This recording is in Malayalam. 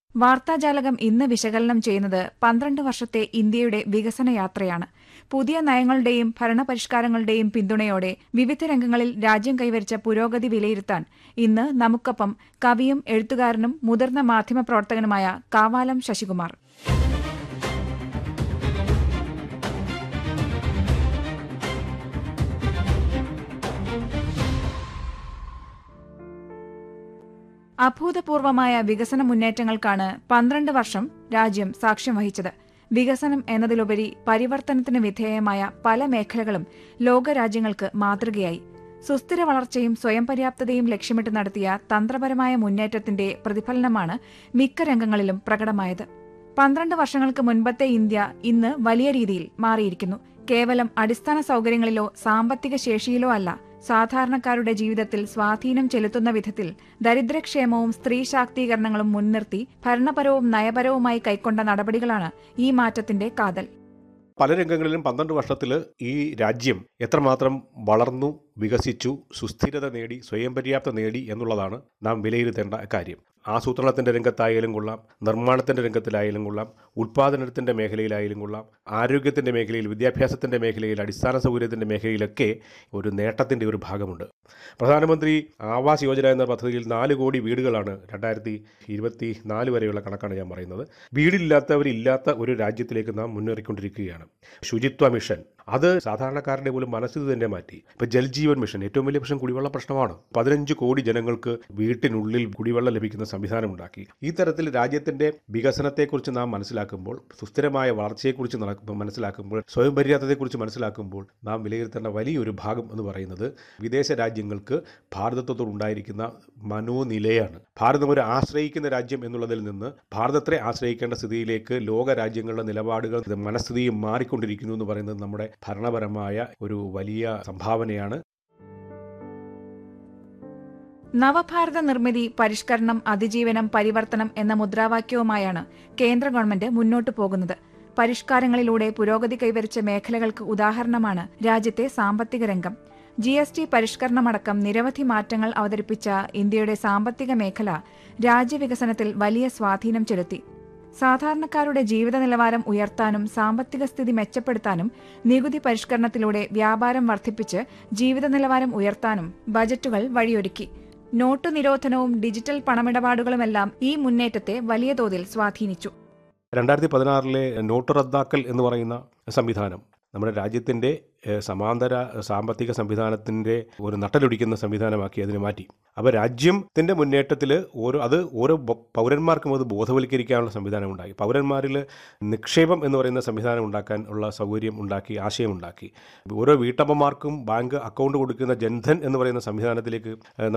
വാർത്താജാലകം ഇന്ന് വിശകലനം ചെയ്യുന്നത് പന്ത്രണ്ട് വർഷത്തെ ഇന്ത്യയുടെ വികസന യാത്രയാണ് പുതിയ നയങ്ങളുടെയും ഭരണപരിഷ്കാരങ്ങളുടെയും പിന്തുണയോടെ വിവിധ രംഗങ്ങളിൽ രാജ്യം കൈവരിച്ച പുരോഗതി വിലയിരുത്താൻ ഇന്ന് നമുക്കൊപ്പം കവിയും എഴുത്തുകാരനും മുതിർന്ന മാധ്യമപ്രവർത്തകനുമായ കാവാലം ശശികുമാർ അഭൂതപൂർവമായ വികസന മുന്നേറ്റങ്ങൾക്കാണ് പന്ത്രണ്ട് വർഷം രാജ്യം സാക്ഷ്യം വഹിച്ചത് വികസനം എന്നതിലുപരി പരിവർത്തനത്തിന് വിധേയമായ പല മേഖലകളും ലോകരാജ്യങ്ങൾക്ക് മാതൃകയായി സുസ്ഥിര വളർച്ചയും സ്വയം പര്യാപ്തതയും ലക്ഷ്യമിട്ട് നടത്തിയ തന്ത്രപരമായ മുന്നേറ്റത്തിന്റെ പ്രതിഫലനമാണ് മിക്ക രംഗങ്ങളിലും പ്രകടമായത് പന്ത്രണ്ട് വർഷങ്ങൾക്ക് മുൻപത്തെ ഇന്ത്യ ഇന്ന് വലിയ രീതിയിൽ മാറിയിരിക്കുന്നു കേവലം അടിസ്ഥാന സൗകര്യങ്ങളിലോ സാമ്പത്തിക ശേഷിയിലോ അല്ല സാധാരണക്കാരുടെ ജീവിതത്തിൽ സ്വാധീനം ചെലുത്തുന്ന വിധത്തിൽ ദരിദ്രക്ഷേമവും സ്ത്രീ ശാക്തീകരണങ്ങളും മുൻനിർത്തി ഭരണപരവും നയപരവുമായി കൈക്കൊണ്ട നടപടികളാണ് ഈ മാറ്റത്തിന്റെ കാതൽ പല രംഗങ്ങളിലും പന്ത്രണ്ട് വർഷത്തിൽ ഈ രാജ്യം എത്രമാത്രം വളർന്നു വികസിച്ചു സുസ്ഥിരത നേടി സ്വയം പര്യാപ്തത നേടി എന്നുള്ളതാണ് നാം വിലയിരുത്തേണ്ട കാര്യം ആസൂത്രണത്തിൻ്റെ രംഗത്തായാലും കൊള്ളാം നിർമ്മാണത്തിൻ്റെ രംഗത്തിലായാലും കൊള്ളാം ഉൽപ്പാദനത്തിൻ്റെ മേഖലയിലായാലും കൊള്ളാം ആരോഗ്യത്തിൻ്റെ മേഖലയിൽ വിദ്യാഭ്യാസത്തിൻ്റെ മേഖലയിൽ അടിസ്ഥാന സൗകര്യത്തിൻ്റെ മേഖലയിലൊക്കെ ഒരു നേട്ടത്തിൻ്റെ ഒരു ഭാഗമുണ്ട് പ്രധാനമന്ത്രി ആവാസ് യോജന എന്ന പദ്ധതിയിൽ നാല് കോടി വീടുകളാണ് രണ്ടായിരത്തി ഇരുപത്തി നാല് വരെയുള്ള കണക്കാണ് ഞാൻ പറയുന്നത് വീടില്ലാത്തവരില്ലാത്ത ഒരു രാജ്യത്തിലേക്ക് നാം മുന്നേറിക്കൊണ്ടിരിക്കുകയാണ് ശുചിത്വ മിഷൻ അത് സാധാരണക്കാരൻ്റെ പോലും മനസ്സിൽ തന്നെ മാറ്റി ഇപ്പം ജൽജീവൻ മിഷൻ ഏറ്റവും വലിയ പ്രശ്നം കുടിവെള്ള പ്രശ്നമാണ് പതിനഞ്ച് കോടി ജനങ്ങൾക്ക് വീട്ടിനുള്ളിൽ കുടിവെള്ളം ലഭിക്കുന്ന സംവിധാനം ഉണ്ടാക്കി ഈ തരത്തിൽ രാജ്യത്തിൻ്റെ വികസനത്തെക്കുറിച്ച് നാം മനസ്സിലാക്കുമ്പോൾ സുസ്ഥിരമായ വളർച്ചയെക്കുറിച്ച് നടക്കുമ്പോൾ മനസ്സിലാക്കുമ്പോൾ സ്വയം പര്യാപ്തതയെക്കുറിച്ച് മനസ്സിലാക്കുമ്പോൾ നാം വിലയിരുത്തേണ്ട വലിയൊരു ഭാഗം എന്ന് പറയുന്നത് വിദേശ രാജ്യങ്ങൾക്ക് ഭാരതത്തോടുണ്ടായിരിക്കുന്ന മനോനിലയാണ് ഭാരതം ഒരു ആശ്രയിക്കുന്ന രാജ്യം എന്നുള്ളതിൽ നിന്ന് ഭാരതത്തെ ആശ്രയിക്കേണ്ട സ്ഥിതിയിലേക്ക് ലോക രാജ്യങ്ങളുടെ നിലപാടുകൾ മനസ്ഥിതിയും മാറിക്കൊണ്ടിരിക്കുന്നു എന്ന് പറയുന്നത് നമ്മുടെ ഭരണപരമായ ഒരു വലിയ സംഭാവനയാണ് നവഭാരത നിർമ്മിതി പരിഷ്കരണം അതിജീവനം പരിവർത്തനം എന്ന മുദ്രാവാക്യവുമായാണ് കേന്ദ്ര ഗവൺമെന്റ് മുന്നോട്ടു പോകുന്നത് പരിഷ്കാരങ്ങളിലൂടെ പുരോഗതി കൈവരിച്ച മേഖലകൾക്ക് ഉദാഹരണമാണ് രാജ്യത്തെ സാമ്പത്തിക രംഗം ജി എസ് ടി പരിഷ്കരണമടക്കം നിരവധി മാറ്റങ്ങൾ അവതരിപ്പിച്ച ഇന്ത്യയുടെ സാമ്പത്തിക മേഖല രാജ്യവികസനത്തിൽ വലിയ സ്വാധീനം ചെലുത്തി സാധാരണക്കാരുടെ ജീവിത നിലവാരം ഉയർത്താനും സാമ്പത്തിക സ്ഥിതി മെച്ചപ്പെടുത്താനും നികുതി പരിഷ്കരണത്തിലൂടെ വ്യാപാരം വർദ്ധിപ്പിച്ച് ജീവിത നിലവാരം ഉയർത്താനും ബജറ്റുകൾ വഴിയൊരുക്കി നോട്ടു നിരോധനവും ഡിജിറ്റൽ പണമിടപാടുകളുമെല്ലാം ഈ മുന്നേറ്റത്തെ വലിയ തോതിൽ സ്വാധീനിച്ചു രണ്ടായിരത്തി പതിനാറിലെ നോട്ട് റദ്ദാക്കൽ എന്ന് പറയുന്ന സംവിധാനം നമ്മുടെ രാജ്യത്തിൻ്റെ ഏഹ്, സമാന്തര സാമ്പത്തിക സംവിധാനത്തിൻ്റെ ഒരു നട്ടലൊടിക്കുന്ന സംവിധാനമാക്കി അതിനെ മാറ്റി അപ്പോൾ രാജ്യത്തിൻ്റെ മുന്നേറ്റത്തിൽ ഓരോ അത് ഓരോ ബ- പൗരന്മാർക്കും അത് ബോധവൽക്കരിക്കാനുള്ള സംവിധാനം ഉണ്ടാക്കി പൗരന്മാരിൽ നിക്ഷേപം എന്ന് പറയുന്ന സംവിധാനം ഉണ്ടാക്കാൻ ഉള്ള സൗകര്യം ഉണ്ടാക്കി ആശയം ഉണ്ടാക്കി ഓരോ വീട്ടമ്മമാർക്കും ബാങ്ക് അക്കൗണ്ട് കൊടുക്കുന്ന ജൻധൻ എന്ന് പറയുന്ന സംവിധാനത്തിലേക്ക് ഏഹ്,